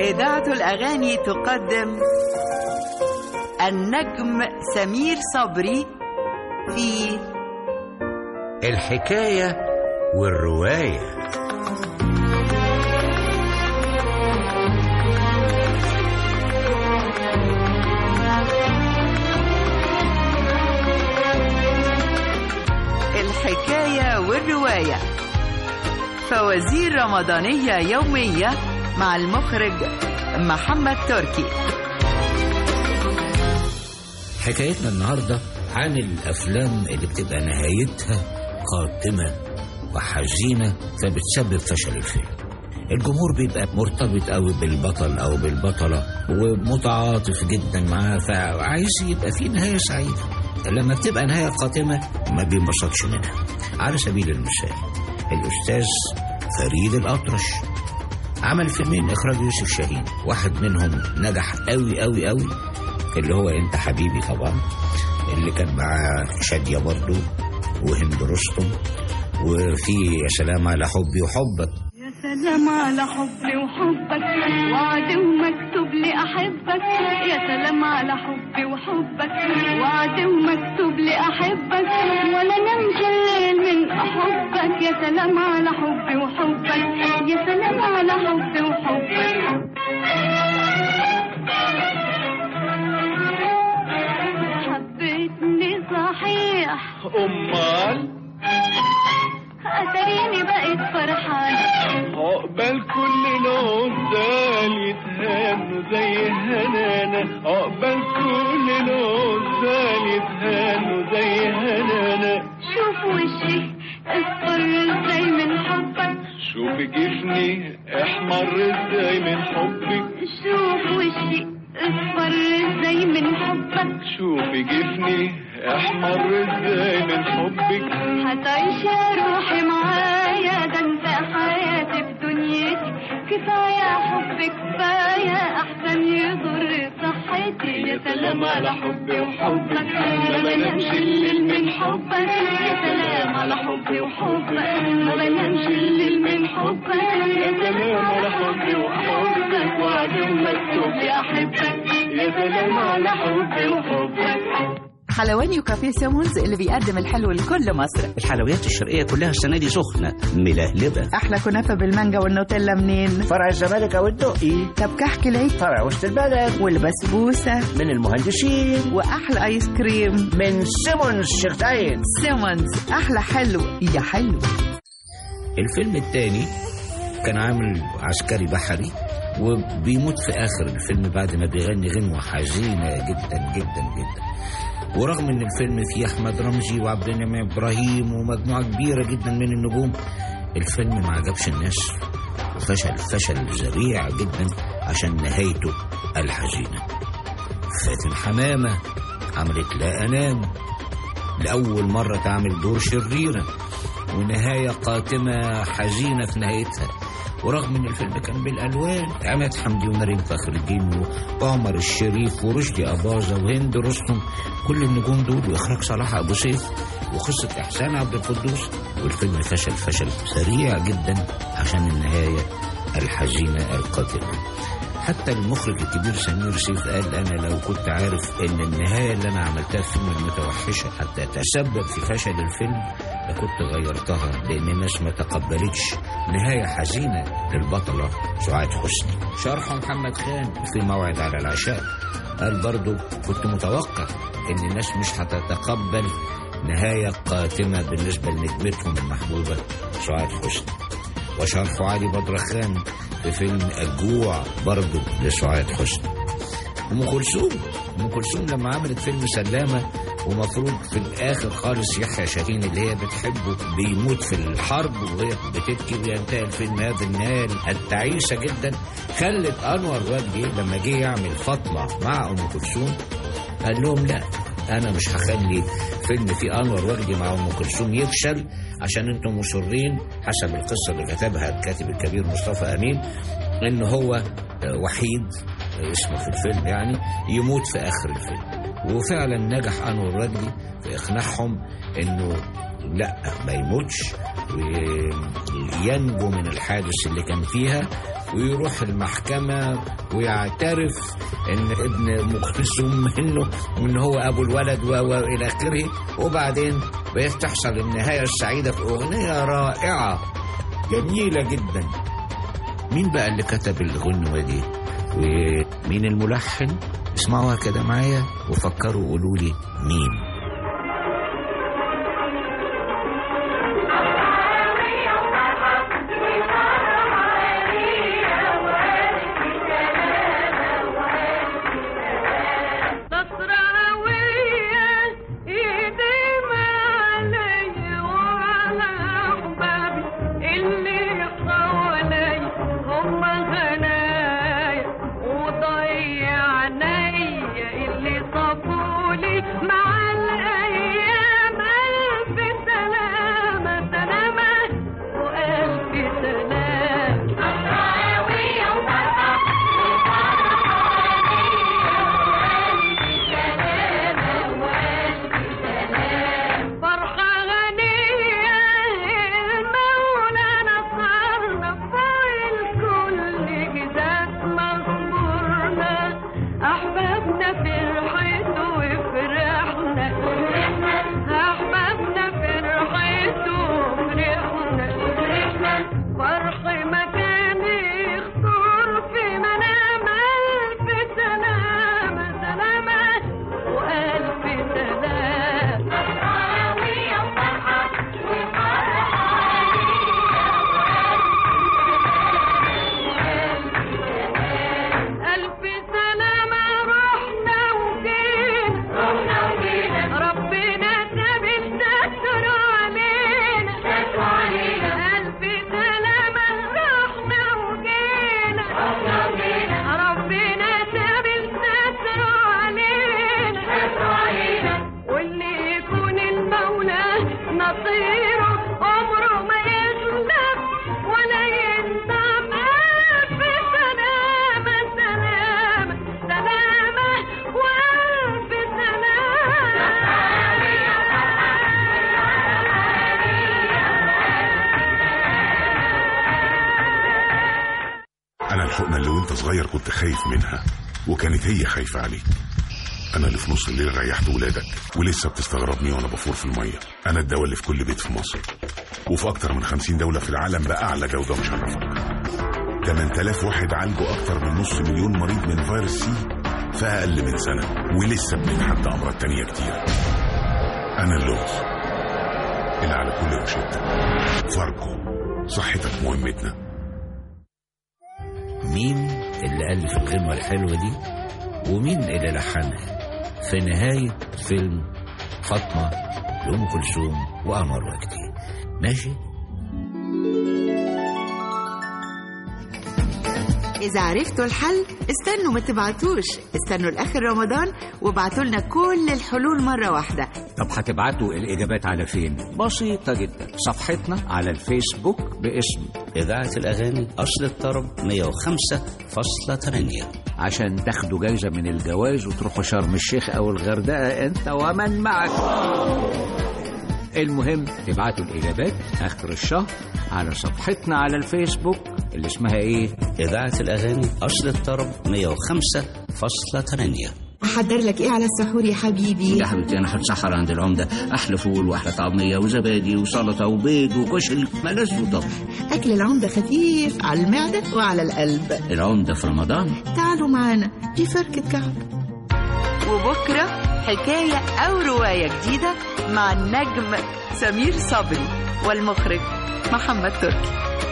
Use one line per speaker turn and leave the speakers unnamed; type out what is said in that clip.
إذاعة الأغاني تقدم النجم سمير صبري في
الحكاية والرواية
الحكاية والرواية فوازير رمضانية يومية مع المخرج محمد تركي
حكايتنا النهاردة عن الأفلام اللي بتبقى نهايتها قاتمة وحزينة فبتسبب فشل الفيلم الجمهور بيبقى مرتبط قوي بالبطل أو بالبطلة ومتعاطف جدا معاه فعايز يبقى في نهاية سعيدة لما بتبقى نهاية قاتمة ما بينبسطش منها على سبيل المثال الأستاذ فريد الأطرش عمل فيلمين إخراج يوسف شاهين واحد منهم نجح قوي قوي قوي اللي هو انت حبيبي طبعا اللي كان معاه شادية برضو وهند رستم وفي يا سلام على حبي وحبك
يا سلام على حبي وحبك وعد ومكتوب لي احبك يا سلام على حبي وحبك وعد ومكتوب لي احبك ولا نمش الليل من احبك يا سلام على حبي وحبك يا سلام على حبي وحبك حبيتني صحيح
أمال
اتريني بقيت فرحان
عقبال كل العزال يتهانوا زي هنانا عقبال كل العزال يتهانوا زي هنانا
شوف وشي اصفر ازاي من حبك
شوف جفني احمر ازاي من حبك
شوف وشي اصفر ازاي من حبك
شوف جفني احمر ازاي من حبك
هتعيش يا روحي معايا ده انت حياتي في دنيتي كفاية حب كفاية احسن يضر صحتي يا سلام على حبي وحبك ما بنامش الليل من حبك يا سلام على حبي وحبك ما بنامش الليل من حبك يا سلام على حبي وحبك وعد ومكتوب لي احبك يا سلام على حبي وحبك
حلواني وكافيه سيمونز اللي بيقدم الحلو لكل مصر
الحلويات الشرقية كلها السنة دي سخنة ملهلبة
أحلى كنافة بالمانجا والنوتيلا منين؟
فرع الزمالك او الدقي
طب كحك العيد
فرع وسط البلد
والبسبوسة
من المهندسين
وأحلى آيس كريم
من سيمونز شرقين
سيمونز أحلى حلو يا حلو
الفيلم الثاني كان عامل عسكري بحري وبيموت في آخر الفيلم بعد ما بيغني غنوة حزينة جدا جدا جدا ورغم ان الفيلم فيه احمد رمزي وعبد المنعم ابراهيم ومجموعه كبيره جدا من النجوم الفيلم ما عجبش الناس وفشل فشل ذريع جدا عشان نهايته الحزينه فاتن حمامه عملت لا انام لاول مره تعمل دور شريره ونهايه قاتمه حزينه في نهايتها ورغم ان الفيلم كان بالالوان عماد حمدي ومريم فخر الدين وعمر الشريف ورشدي اباظه وهند رستم كل النجوم دول واخراج صلاح ابو سيف وقصه احسان عبد القدوس والفيلم فشل فشل سريع جدا عشان النهايه الحزينه القاتله حتى المخرج الكبير سمير سيف قال انا لو كنت عارف ان النهايه اللي انا عملتها في فيلم المتوحشه حتى تسبب في فشل الفيلم لكنت غيرتها لان الناس ما تقبلتش نهايه حزينه للبطله سعاد حسني شرح محمد خان في موعد على العشاء قال برضو كنت متوقع ان الناس مش هتتقبل نهايه قاتمه بالنسبه لنجمتهم المحبوبه سعاد حسني وشرح علي بدرخان في فيلم الجوع برضه لسعاد حسني ام كلثوم ام كلثوم لما عملت فيلم سلامه ومفروض في الاخر خالص يحيى شاهين اللي هي بتحبه بيموت في الحرب وهي بتبكي وينتهي الفيلم هذا النهايه التعيسه جدا خلت انور وجدي لما جه يعمل فاطمه مع ام كلثوم قال لهم لا انا مش هخلي فيلم فيه انور وجدي مع ام كلثوم يفشل عشان انتم مصرين حسب القصه اللي كتبها الكاتب الكبير مصطفى امين ان هو وحيد اسمه في الفيلم يعني يموت في اخر الفيلم وفعلا نجح انور وجدي في اقناعهم انه لا ما يموتش وينجو من الحادث اللي كان فيها ويروح المحكمة ويعترف ان ابن ام كلثوم منه وان هو ابو الولد و- والى اخره وبعدين بتحصل النهاية السعيدة في اغنية رائعة جميلة جدا مين بقى اللي كتب الغنوة دي ومين الملحن اسمعوها كده معايا وفكروا قولوا لي مين
تصرعوية ايدي ما علي وعلى احبابي اللي حوالي هم غنايا وضيعنيا اللي صفولي مع الايام الف سلامة سلامة والف سلام تصرعوية فرحة غنية المولى نصرنا فوق الكل جداد مغفورنا أحبابنا فرحته وفرحنا أحبابنا فرحته وفرحنا فرح مكان يخطر في منام ألف سلامة سلامة وألف سلام ألف سلامة رحنا وجينا ربنا تاب الستر علينا ألف سلامة رحنا وجينا ربنا تاب الستر علينا واللي يكون المولى نصيره عمره ما يغلب ولا يندم ألف سلامة سلامة سلامة وألف
أنا الحقنة اللي وأنت صغير كنت خايف منها وكانت هي خايفة عليك أنا اللي في نص الليل ريحت ولادك ولسه بتستغربني وأنا بفور في المية أنا الدواء اللي في كل بيت في مصر وفي أكتر من خمسين دولة في العالم بأعلى جودة مشرفة 8000 واحد عالجوا أكتر من نص مليون مريض من فيروس سي في أقل من سنة ولسه بنتحدى أمراض تانية كتير أنا اللغز اللي على كل روشتة فاركو صحتك مهمتنا
مين اللي ألف الغنوة الحلوة دي ومين اللي لحنها في نهاية فيلم فاطمة لأم كلثوم وأنور وجدي ماشي
إذا عرفتوا الحل استنوا ما تبعتوش استنوا لآخر رمضان وابعتوا لنا كل الحلول مرة واحدة
طب هتبعتوا الإجابات على فين؟ بسيطة جدا صفحتنا على الفيسبوك باسم
إذاعة الأغاني أصل الطرب 105.8
عشان تاخدوا جايزة من الجواز وتروحوا شرم الشيخ أو الغردقة أنت ومن معك المهم تبعتوا الإجابات آخر الشهر على صفحتنا على الفيسبوك اللي اسمها إيه؟
إذاعة الأغاني أصل الطرب 105.8
أحضر لك إيه على السحور يا حبيبي
يا حبيبتي أنا هتسحر عند العمدة أحلى فول وأحلى طعمية وزبادي وسلطة وبيض وكشري ملذ وطب
أكل العمدة خفيف على المعدة وعلى القلب
العمدة في رمضان
تعالوا معانا في فركة كعب وبكرة حكاية أو رواية جديدة مع النجم سمير صبري والمخرج محمد تركي